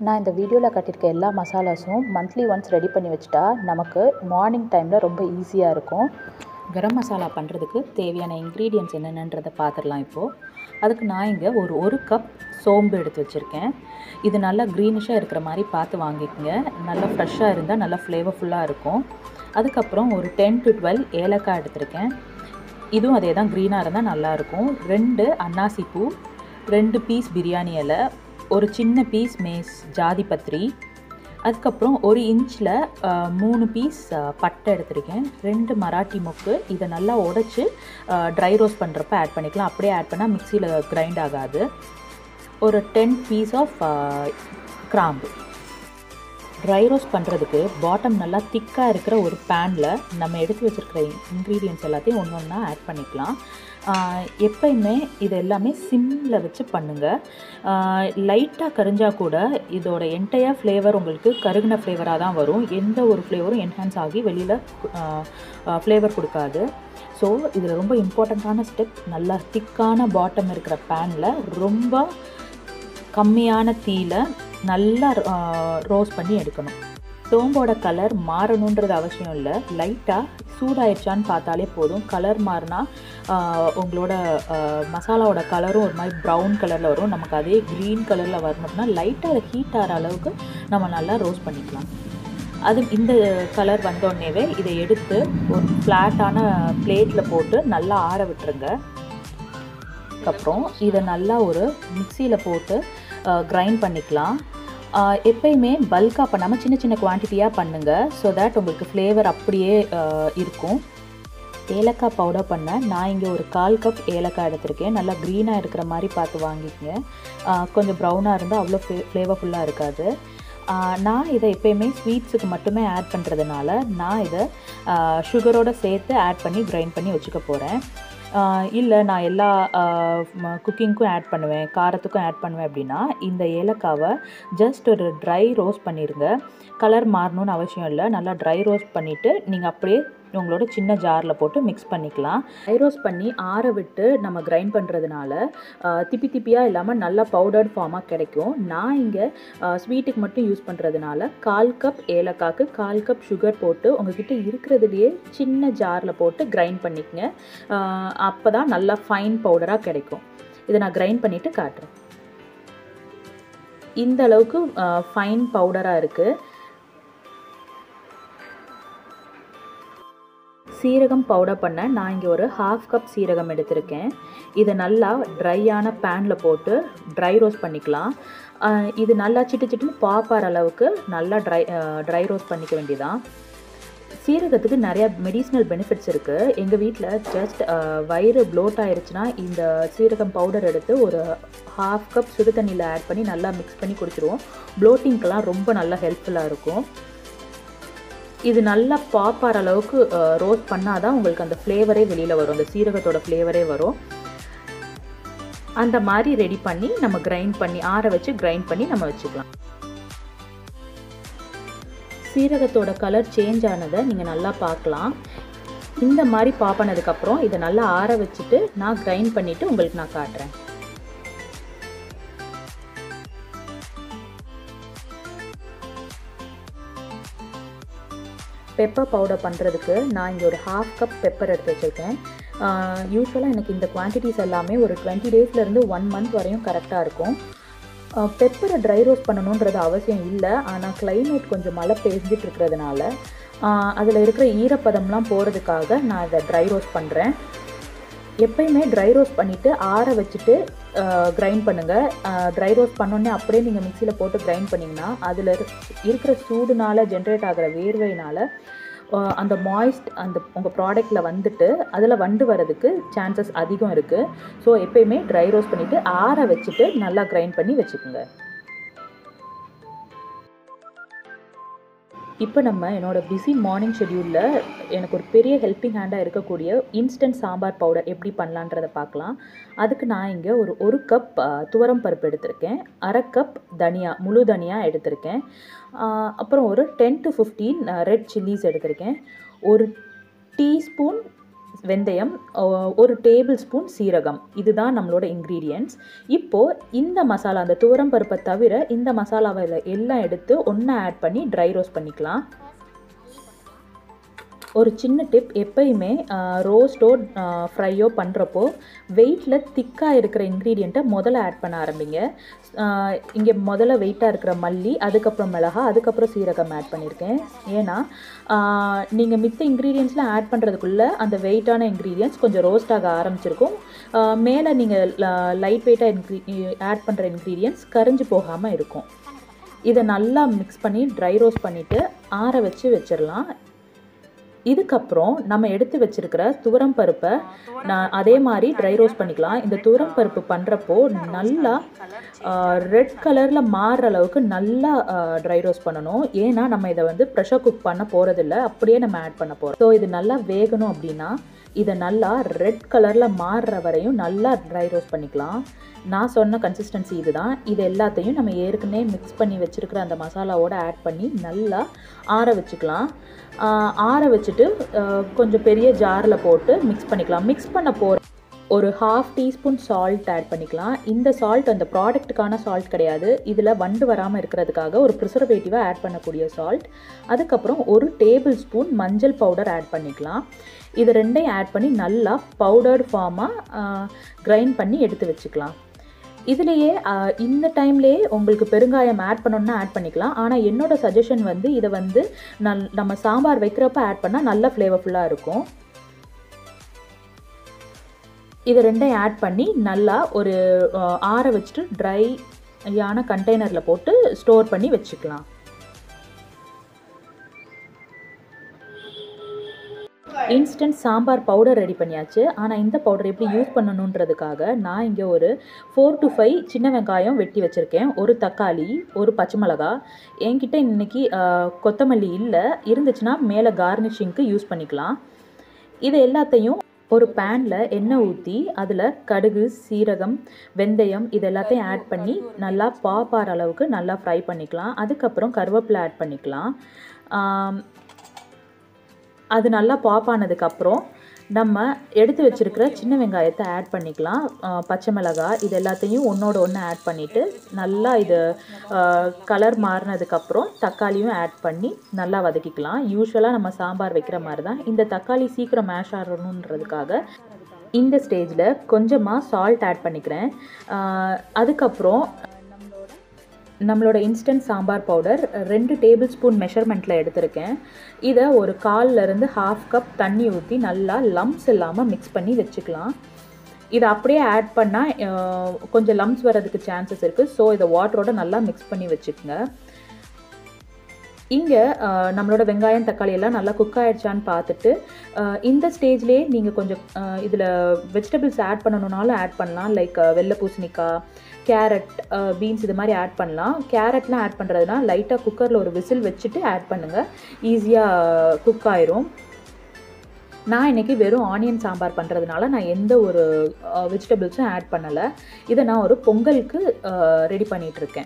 நான் இந்த வீடியோவில் காட்டியிருக்க எல்லா மசாலாஸும் மந்த்லி ஒன்ஸ் ரெடி பண்ணி வச்சுட்டா நமக்கு மார்னிங் டைமில் ரொம்ப ஈஸியாக இருக்கும் கரம் மசாலா பண்ணுறதுக்கு தேவையான இன்க்ரீடியன்ட்ஸ் என்னென்னன்றதை பார்த்துடலாம் இப்போது அதுக்கு நான் இங்கே ஒரு ஒரு கப் சோம்பு எடுத்து வச்சுருக்கேன் இது நல்லா க்ரீனிஷாக இருக்கிற மாதிரி பார்த்து வாங்கிக்கோங்க நல்லா ஃப்ரெஷ்ஷாக இருந்தால் நல்லா ஃப்ளேவர்ஃபுல்லாக இருக்கும் அதுக்கப்புறம் ஒரு டென் டு டுவெல் ஏலக்காய் எடுத்திருக்கேன் இதுவும் அதே தான் க்ரீனாக இருந்தால் நல்லாயிருக்கும் ரெண்டு அன்னாசி பூ ரெண்டு பீஸ் பிரியாணி இலை ஒரு சின்ன பீஸ் மேஸ் ஜாதி பத்திரி அதுக்கப்புறம் ஒரு இன்ச்சில் மூணு பீஸ் பட்டை எடுத்திருக்கேன் ரெண்டு மராட்டி மொக்கு இதை நல்லா உடச்சி ட்ரை ரோஸ்ட் பண்ணுறப்ப ஆட் பண்ணிக்கலாம் அப்படியே ஆட் பண்ணால் மிக்சியில் கிரைண்ட் ஆகாது ஒரு டென் பீஸ் ஆஃப் கிராம்பு ட்ரை ரோஸ்ட் பண்ணுறதுக்கு பாட்டம் நல்லா திக்காக இருக்கிற ஒரு பேனில் நம்ம எடுத்து வச்சுருக்கிற இன்க்ரீடியன்ஸ் எல்லாத்தையும் ஒன்று ஒன்றா ஆட் பண்ணிக்கலாம் எப்பயுமே இது எல்லாமே சிம்மில் வச்சு பண்ணுங்கள் லைட்டாக கரிஞ்சால் கூட இதோட என்டையர் ஃப்ளேவர் உங்களுக்கு கருகின ஃப்ளேவராக தான் வரும் எந்த ஒரு ஃப்ளேவரும் என்ஹான்ஸ் ஆகி வெளியில் ஃப்ளேவர் கொடுக்காது ஸோ இதில் ரொம்ப இம்பார்ட்டண்ட்டான ஸ்டெப் நல்லா திக்கான பாட்டம் இருக்கிற பேனில் ரொம்ப கம்மியான தீயில் நல்லா ரோஸ்ட் பண்ணி எடுக்கணும் சோம்போட கலர் மாறணுன்றது அவசியம் இல்லை லைட்டாக சூடாயிடுச்சான்னு பார்த்தாலே போதும் கலர் மாறினா உங்களோட மசாலாவோட கலரும் ஒரு மாதிரி ப்ரௌன் கலரில் வரும் நமக்கு அதே க்ரீன் கலரில் வரணும்னா லைட்டாக அதை ஹீட் ஆகிற அளவுக்கு நம்ம நல்லா ரோஸ்ட் பண்ணிக்கலாம் அது இந்த கலர் வந்தோடனேவே இதை எடுத்து ஒரு ஃப்ளாட்டான பிளேட்டில் போட்டு நல்லா ஆற விட்டுருங்க அதுக்கப்புறம் இதை நல்லா ஒரு மிக்சியில் போட்டு கிரைண்ட் பண்ணிக்கலாம் எப்பயுமே பல்காக பண்ணாமல் சின்ன சின்ன குவான்டிட்டியாக பண்ணுங்கள் ஸோ தேட் உங்களுக்கு ஃப்ளேவர் அப்படியே இருக்கும் ஏலக்காய் பவுடர் பண்ண நான் இங்கே ஒரு கால் கப் ஏலக்காய் எடுத்திருக்கேன் நல்லா க்ரீனாக இருக்கிற மாதிரி பார்த்து வாங்கிக்கங்க கொஞ்சம் ப்ரௌனாக இருந்தால் அவ்வளோ ஃப்ளே ஃப்ளேவர்ஃபுல்லாக இருக்காது நான் இதை எப்பயுமே ஸ்வீட்ஸுக்கு மட்டுமே ஆட் பண்ணுறதுனால நான் இதை சுகரோடு சேர்த்து ஆட் பண்ணி கிரைண்ட் பண்ணி வச்சுக்க போகிறேன் இல்லை நான் எல்லா குக்கிங்க்கும் ஆட் பண்ணுவேன் காரத்துக்கும் ஆட் பண்ணுவேன் அப்படின்னா இந்த ஏலக்காவை ஜஸ்ட் ஒரு ட்ரை ரோஸ்ட் பண்ணிடுங்க கலர் மாறணும்னு அவசியம் இல்லை நல்லா ட்ரை ரோஸ்ட் பண்ணிவிட்டு நீங்கள் அப்படியே உங்களோட சின்ன ஜாரில் போட்டு மிக்ஸ் பண்ணிக்கலாம் ட்ரை ரோஸ்ட் பண்ணி ஆற விட்டு நம்ம கிரைண்ட் பண்ணுறதுனால திப்பி திப்பியாக இல்லாமல் நல்லா பவுடர்ட் ஃபார்மாக கிடைக்கும் நான் இங்கே ஸ்வீட்டுக்கு மட்டும் யூஸ் பண்ணுறதுனால கால் கப் ஏலக்காய்க்கு கால் கப் சுகர் போட்டு உங்ககிட்ட இருக்கிறதுலையே சின்ன ஜாரில் போட்டு கிரைண்ட் பண்ணிக்கங்க அப்போ தான் நல்லா ஃபைன் பவுடராக கிடைக்கும் இதை நான் கிரைண்ட் பண்ணிவிட்டு காட்டுறேன் இந்த அளவுக்கு ஃபைன் பவுடராக இருக்குது சீரகம் பவுடர் பண்ண நான் இங்கே ஒரு ஹாஃப் கப் சீரகம் எடுத்திருக்கேன் இதை நல்லா ட்ரையான பேனில் போட்டு ட்ரை ரோஸ்ட் பண்ணிக்கலாம் இது நல்லா சிட்டு சிட்டுன்னு பாப்பார் அளவுக்கு நல்லா ட்ரை ட்ரை ரோஸ்ட் பண்ணிக்க வேண்டியதான் சீரகத்துக்கு நிறையா மெடிசினல் பெனிஃபிட்ஸ் இருக்குது எங்கள் வீட்டில் ஜஸ்ட் வயிறு ப்ளோட் ஆயிடுச்சுன்னா இந்த சீரகம் பவுடர் எடுத்து ஒரு ஹாஃப் கப் சுடு தண்ணியில் ஆட் பண்ணி நல்லா மிக்ஸ் பண்ணி குடிச்சிருவோம் ப்ளோட்டிங்க்கெலாம் ரொம்ப நல்லா ஹெல்ப்ஃபுல்லாக இருக்கும் இது நல்லா பாப்பார் அளவுக்கு ரோஸ்ட் பண்ணால் தான் உங்களுக்கு அந்த ஃப்ளேவரே வெளியில் வரும் அந்த சீரகத்தோட ஃப்ளேவரே வரும் அந்த மாதிரி ரெடி பண்ணி நம்ம கிரைண்ட் பண்ணி ஆற வச்சு கிரைண்ட் பண்ணி நம்ம வச்சுக்கலாம் சீரகத்தோட கலர் சேஞ்ச் ஆனதை நீங்கள் நல்லா பார்க்கலாம் இந்த மாதிரி பாப்பினதுக்கப்புறம் இதை நல்லா ஆற வச்சுட்டு நான் கிரைண்ட் பண்ணிவிட்டு உங்களுக்கு நான் காட்டுறேன் பெப்பர் பவுடர் பண்ணுறதுக்கு நான் இங்கே ஒரு ஹாஃப் கப் பெப்பர் எடுத்து வச்சுருக்கேன் யூஸ்வலாக எனக்கு இந்த குவான்டிட்டிஸ் எல்லாமே ஒரு டுவெண்ட்டி டேஸ்லேருந்து ஒன் மந்த் வரையும் கரெக்டாக இருக்கும் பெப்பரை ட்ரை ரோஸ்ட் பண்ணணுன்றது அவசியம் இல்லை ஆனால் கிளைமேட் கொஞ்சம் மழை பெஞ்சிட்டு இருக்கிறதுனால அதில் இருக்கிற ஈரப்பதம்லாம் போகிறதுக்காக நான் அதை ட்ரை ரோஸ்ட் பண்ணுறேன் எப்பயுமே ட்ரை ரோஸ்ட் பண்ணிவிட்டு ஆற வச்சுட்டு கிரைண்ட் பண்ணுங்கள் ட்ரை ரோஸ்ட் பண்ணோன்னே அப்படியே நீங்கள் மிக்சியில் போட்டு கிரைண்ட் பண்ணிங்கன்னா அதில் இருக்கிற சூடுனால் ஜென்ரேட் ஆகிற வேர்வையினால் அந்த மாய்ஸ்ட் அந்த உங்கள் ப்ராடக்டில் வந்துட்டு அதில் வண்டு வரதுக்கு சான்சஸ் அதிகம் இருக்குது ஸோ எப்பயுமே ட்ரை ரோஸ்ட் பண்ணிவிட்டு ஆற வச்சுட்டு நல்லா கிரைண்ட் பண்ணி வச்சுக்கோங்க இப்போ நம்ம என்னோடய பிஸி மார்னிங் ஷெடியூலில் எனக்கு ஒரு பெரிய ஹெல்ப்பிங் ஹேண்டாக இருக்கக்கூடிய இன்ஸ்டன்ட் சாம்பார் பவுடர் எப்படி பண்ணலான்றதை பார்க்கலாம் அதுக்கு நான் இங்கே ஒரு ஒரு கப் துவரம் பருப்பு எடுத்திருக்கேன் அரை கப் தனியா முழு தனியா எடுத்திருக்கேன் அப்புறம் ஒரு ten to fifteen red chillies எடுத்திருக்கேன் ஒரு டீஸ்பூன் வெந்தயம் ஒ- ஒரு டேபிள் ஸ்பூன் சீரகம் இதுதான் நம்மளோட இன்க்ரீடியன்ட்ஸ் இப்போது இந்த மசாலா அந்த துவரம் பருப்பை தவிர இந்த மசாலாவை எல்லாம் எடுத்து ஒன்றா ஆட் பண்ணி ட்ரை ரோஸ்ட் பண்ணிக்கலாம் ஒரு சின்ன டிப் எப்பயுமே ரோஸ்டோ ஃப்ரையோ பண்ணுறப்போ வெயிட்டில் திக்காக இருக்கிற இன்க்ரீடியண்ட்டை முதல்ல ஆட் பண்ண ஆரம்பிங்க இங்கே முதல்ல வெயிட்டாக இருக்கிற மல்லி அதுக்கப்புறம் மிளகா அதுக்கப்புறம் சீரகம் ஆட் பண்ணியிருக்கேன் ஏன்னா நீங்கள் மித்த இன்க்ரீடியன்ஸ்லாம் ஆட் பண்ணுறதுக்குள்ளே அந்த வெயிட்டான இன்க்ரீடியன்ஸ் கொஞ்சம் ரோஸ்ட் ஆக ஆரம்பிச்சிருக்கும் மேலே நீங்கள் லைட் வெயிட்டாக இன்க்ரீ ஆட் பண்ணுற இன்க்ரீடியன்ஸ் கரிஞ்சு போகாமல் இருக்கும் இதை நல்லா மிக்ஸ் பண்ணி ட்ரை ரோஸ்ட் பண்ணிவிட்டு ஆற வச்சு வச்சிடலாம் இதுக்கப்புறம் நம்ம எடுத்து வச்சிருக்கிற துவரம் பருப்பை நான் அதே மாதிரி ட்ரை ரோஸ்ட் பண்ணிக்கலாம் இந்த துவரம் பருப்பு பண்ணுறப்போ நல்லா ரெட் கலரில் மாறுற அளவுக்கு நல்லா ட்ரை ரோஸ்ட் பண்ணணும் ஏன்னா நம்ம இதை வந்து ப்ரெஷர் குக் பண்ண போகிறதில்ல அப்படியே நம்ம ஆட் பண்ண போகிறோம் ஸோ இது நல்லா வேகணும் அப்படின்னா இதை நல்லா ரெட் கலரில் மாறுற வரையும் நல்லா ட்ரை ரோஸ்ட் பண்ணிக்கலாம் நான் சொன்ன கன்சிஸ்டன்சி இதுதான் இது எல்லாத்தையும் நம்ம ஏற்கனவே மிக்ஸ் பண்ணி வச்சுருக்கிற அந்த மசாலாவோட ஆட் பண்ணி நல்லா ஆற வச்சுக்கலாம் ஆஹ் ஆற வச்சுட்டு ஆஹ் கொஞ்சம் பெரிய ஜாரில் போட்டு மிக்ஸ் பண்ணிக்கலாம் மிக்ஸ் பண்ண போகிற ஒரு ஹாஃப் டீஸ்பூன் சால்ட் ஆட் பண்ணிக்கலாம் இந்த சால்ட் அந்த ப்ராடக்ட்டுக்கான சால்ட் கிடையாது இதில் வண்டு வராமல் இருக்கிறதுக்காக ஒரு ப்ரிசர்வேட்டிவாக ஆட் பண்ணக்கூடிய சால்ட் அதுக்கப்புறம் ஒரு டேபிள் ஸ்பூன் மஞ்சள் பவுடர் ஆட் பண்ணிக்கலாம் இது ரெண்டையும் ஆட் பண்ணி நல்லா பவுடர்ட் ஃபார்மாக கிரைண்ட் பண்ணி எடுத்து வச்சுக்கலாம் இதுலேயே ஆஹ், இந்த டைம்லேயே உங்களுக்கு பெருங்காயம் ஆட் பண்ணணும்னா ஆட் பண்ணிக்கலாம் ஆனால் என்னோட சஜஷன் வந்து இதை வந்து நல் நம்ம சாம்பார் வைக்கிறப்ப ஆட் பண்ணால் நல்ல ஃப்ளேவர்ஃபுல்லாக இருக்கும் இது ரெண்டையும் ஆட் பண்ணி நல்லா ஒரு ஆஹ், ஆற வச்சுட்டு ட்ரையான கண்டெய்னரில் போட்டு ஸ்டோர் பண்ணி வச்சுக்கலாம் இன்ஸ்டன்ட் சாம்பார் பவுடர் ரெடி பண்ணியாச்சு ஆனால் இந்த பவுடர் எப்படி யூஸ் பண்ணணுன்றதுக்காக நான் இங்கே ஒரு ஃபோர் டு ஃபைவ் சின்ன வெங்காயம் வெட்டி வச்சுருக்கேன் ஒரு தக்காளி ஒரு பச்சை மிளகா என்கிட்ட இன்னைக்கு ஆஹ், கொத்தமல்லி இல்லை இருந்துச்சுன்னா மேலே கார்னிஷிங்க்கு யூஸ் பண்ணிக்கலாம் இது எல்லாத்தையும் ஒரு பேனில் எண்ணெய் ஊற்றி அதில் கடுகு சீரகம் வெந்தயம் இது எல்லாத்தையும் ஆட் பண்ணி நல்லா பாப்பாற அளவுக்கு நல்லா ஃப்ரை பண்ணிக்கலாம் அதுக்கப்புறம் கருவேப்பிலை ஆட் பண்ணிக்கலாம் ஆம், அது நல்லா பாப் ஆனதுக்கப்புறம் நம்ம எடுத்து வச்சிருக்கிற சின்ன வெங்காயத்தை ஆட் பண்ணிக்கலாம் ஆஹ் பச்சை மிளகாய் இது எல்லாத்தையும் ஒன்றோட ஒன்று ஆட் பண்ணிவிட்டு நல்லா இது கலர் மாறினதுக்கப்புறம் தக்காளியும் ஆட் பண்ணி நல்லா வதக்கிக்கலாம் யூஸ்வலாக நம்ம சாம்பார் வைக்கிற மாதிரி தான் இந்த தக்காளி சீக்கிரம் மேஷ் ஆகணுன்றதுக்காக இந்த ஸ்டேஜில் கொஞ்சமாக சால்ட் ஆட் பண்ணிக்கிறேன் ஆஹ் அதுக்கப்புறம் நம்மளோட இன்ஸ்டன்ட் சாம்பார் பவுடர் ரெண்டு டேபிள் ஸ்பூன் மெஷர்மெண்ட்டில் எடுத்திருக்கேன் இதை ஒரு கால்ல இருந்து ஹாஃப் கப் தண்ணி ஊற்றி நல்லா லம்ஸ் இல்லாமல் மிக்ஸ் பண்ணி வச்சுக்கலாம் இதை அப்படியே ஆட் பண்ணால் கொஞ்சம் லம்ஸ் வர்றதுக்கு சான்சஸ் இருக்குது ஸோ இதை வாட்டரோட நல்லா மிக்ஸ் பண்ணி வச்சுக்கோங்க இங்கே நம்மளோட வெங்காயம் தக்காளி எல்லாம் நல்லா குக் ஆயிடுச்சான்னு பார்த்துட்டு அஹ், இந்த ஸ்டேஜ்லேயே நீங்கள் கொஞ்சம் இதில் வெஜிடபிள்ஸ் ஆட் பண்ணணுன்னாலும் ஆட் பண்ணலாம் லைக் வெள்ளை பூசணிக்காய் கேரட் பீன்ஸ் இது மாதிரி ஆட் பண்ணலாம் கேரட்லாம் ஆட் பண்ணுறதுனா லைட்டாக குக்கரில் ஒரு விசில் வச்சுட்டு ஆட் பண்ணுங்கள் ஈஸியாக குக் ஆயிரும் நான் இன்றைக்கி வெறும் ஆனியன் சாம்பார் பண்ணுறதுனால நான் எந்த ஒரு வெஜிடபிள்ஸும் ஆட் பண்ணலை இதை நான் ஒரு பொங்கலுக்கு ரெடி பண்ணிகிட்ருக்கேன்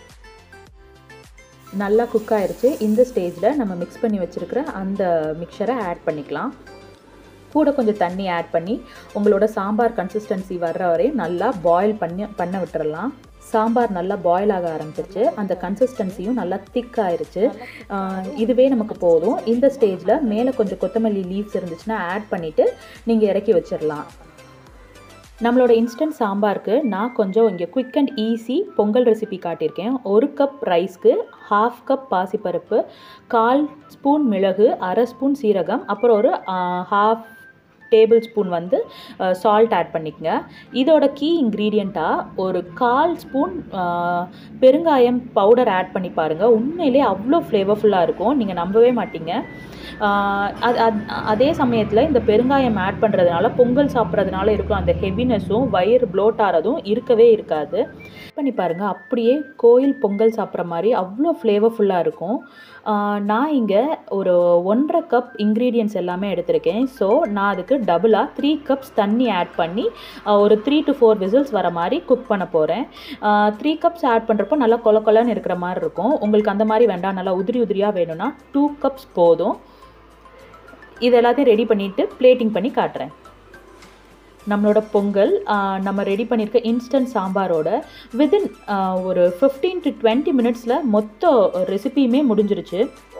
நல்லா குக் ஆயிருச்சு இந்த ஸ்டேஜில் நம்ம மிக்ஸ் பண்ணி வச்சுருக்கிற அந்த மிக்சரை ஆட் பண்ணிக்கலாம் கூட கொஞ்சம் தண்ணி ஆட் பண்ணி உங்களோட சாம்பார் கன்சிஸ்டன்சி வர்ற வரையும் நல்லா பாயில் பண்ணி பண்ண விட்டுறலாம் சாம்பார் நல்லா பாயில் ஆக ஆரம்பிச்சிருச்சு அந்த கன்சிஸ்டன்சியும் நல்லா திக் ஆயிருச்சு ஆஹ் இதுவே நமக்கு போதும் இந்த ஸ்டேஜில் மேலே கொஞ்சம் கொத்தமல்லி லீவ்ஸ் இருந்துச்சுன்னா ஆட் பண்ணிவிட்டு நீங்கள் இறக்கி வச்சிடலாம் நம்மளோட இன்ஸ்டன்ட் சாம்பாருக்கு நான் கொஞ்சம் இங்கே quick and easy pongal recipe காட்டியிருக்கேன் ஒரு கப் ரைஸ்க்கு ஹாஃப் கப் பாசிப்பருப்பு கால் ஸ்பூன் மிளகு அரை ஸ்பூன் சீரகம் அப்புறம் ஒரு ஹாஃப் டேபிள் ஸ்பூன் வந்து சால்ட் ஆட் பண்ணிக்கங்க இதோட கீ இன்க்ரீடியண்ட்டாக ஒரு கால் ஸ்பூன் பெருங்காயம் பவுடர் ஆட் பண்ணி பாருங்கள் உண்மையிலே அவ்வளோ ஃப்ளேவர்ஃபுல்லாக இருக்கும் நீங்கள் நம்பவே மாட்டீங்க ஆஹ் அது அது- அதே சமயத்தில் இந்த பெருங்காயம் ஆட் பண்ணுறதுனால பொங்கல் சாப்பிட்றதுனால இருக்கும் அந்த ஹெவினஸும் வயிறு ப்ளோட் ஆகிறதும் இருக்கவே இருக்காது பண்ணி பாருங்கள் அப்படியே கோயில் பொங்கல் சாப்பிட்ற மாதிரி அவ்வளோ ஃப்ளேவர்ஃபுல்லாக இருக்கும் ஆஹ் நான் இங்கே ஒரு ஒன்றரை கப் இன்க்ரீடியன்ஸ் எல்லாமே எடுத்திருக்கேன் ஸோ நான் அதுக்கு டபுளாக த்ரீ கப்ஸ் தண்ணி ஆட் பண்ணி ஆஹ் ஒரு த்ரீ டு ஃபோர் விசில்ஸ் வர மாதிரி குக் பண்ண போகிறேன் த்ரீ கப்ஸ் ஆட் பண்ணுறப்போ நல்லா கொல கொலன்னு இருக்கிற மாதிரி இருக்கும் உங்களுக்கு அந்த மாதிரி வேண்டாம் நல்லா உதிரி உதிரியாக வேணும்னா டூ கப்ஸ் போதும் இது எல்லாத்தையும் ரெடி பண்ணிவிட்டு பிளேட்டிங் பண்ணி காட்டுறேன் நம்மளோட பொங்கல் ஆஹ், நம்ம ரெடி பண்ணியிருக்க இன்ஸ்டன்ட் சாம்பாரோட வித்தின் ஒரு ஃபிஃப்டீன் டு டுவெண்ட்டி மினிட்ஸில் மொத்த ரெசிபியுமே முடிஞ்சிருச்சு